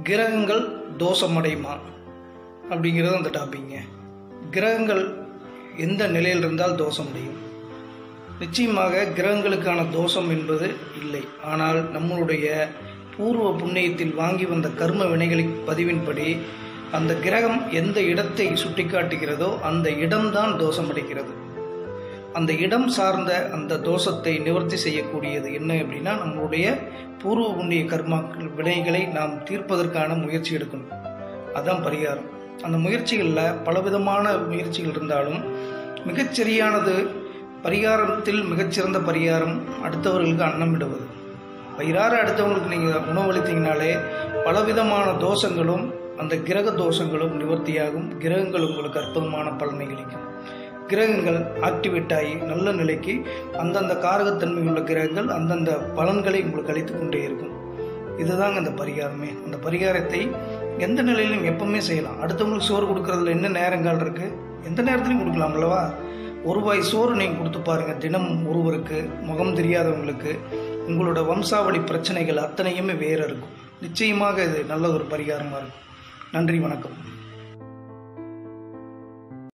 கிரகங்கள் தோஷமடையுமா அப்படிங்கிறது அந்த டாபிக்ங்க கிரகங்கள் எந்த நிலையில் இருந்தால் தோஷமடையும் நிச்சயமாக கிரகங்களுக்கான தோஷம் என்பது இல்லை ஆனால் நம்மளுடைய பூர்வ புண்ணியத்தில் வாங்கி வந்த கர்ம வினைகளின் பதிவின்படி அந்த கிரகம் எந்த இடத்தை சுட்டிக்காட்டுகிறதோ அந்த இடம்தான் தோஷமடைகிறது அந்த இடம் சார்ந்த அந்த தோஷத்தை நிவர்த்தி செய்யக்கூடியது என்ன அப்படின்னா நம்மளுடைய பூர்வ புண்ணிய கர்மாக்கள் வினைகளை நாம் தீர்ப்பதற்கான முயற்சி எடுக்கணும் அதான் பரிகாரம் அந்த முயற்சிகளில் பலவிதமான முயற்சிகள் இருந்தாலும் மிகச்சரியானது பரிகாரத்தில் மிகச்சிறந்த பரிகாரம் அடுத்தவர்களுக்கு அன்னமிடுவது வயிறார அடுத்தவங்களுக்கு நீங்கள் உணவளித்தீங்கனாலே பலவிதமான தோஷங்களும் அந்த கிரக தோஷங்களும் நிவர்த்தியாகும் கிரகங்கள் உங்களுக்கு அற்புதமான பலனை அளிக்கும் கிரகங்கள் ஆக்டிவேட் ஆகி நல்ல நிலைக்கு அந்தந்த காரகத்தன்மை உள்ள கிரகங்கள் அந்தந்த பலன்களை உங்களுக்கு அளித்து கொண்டே இருக்கும் இதுதாங்க அந்த பரிகாரமே அந்த பரிகாரத்தை எந்த நிலையிலும் எப்பவுமே செய்யலாம் அடுத்தவங்களுக்கு சோறு கொடுக்கறதுல என்ன நேரங்கள் இருக்கு எந்த நேரத்திலையும் கொடுக்கலாம் அல்லவா ஒரு ரூபாய் சோறு நீங்கள் கொடுத்து பாருங்க தினம் ஒருவருக்கு முகம் தெரியாதவங்களுக்கு உங்களோட வம்சாவளி பிரச்சனைகள் அத்தனையுமே வேற இருக்கும் நிச்சயமாக இது நல்ல ஒரு பரிகாரமாக இருக்கும் நன்றி வணக்கம்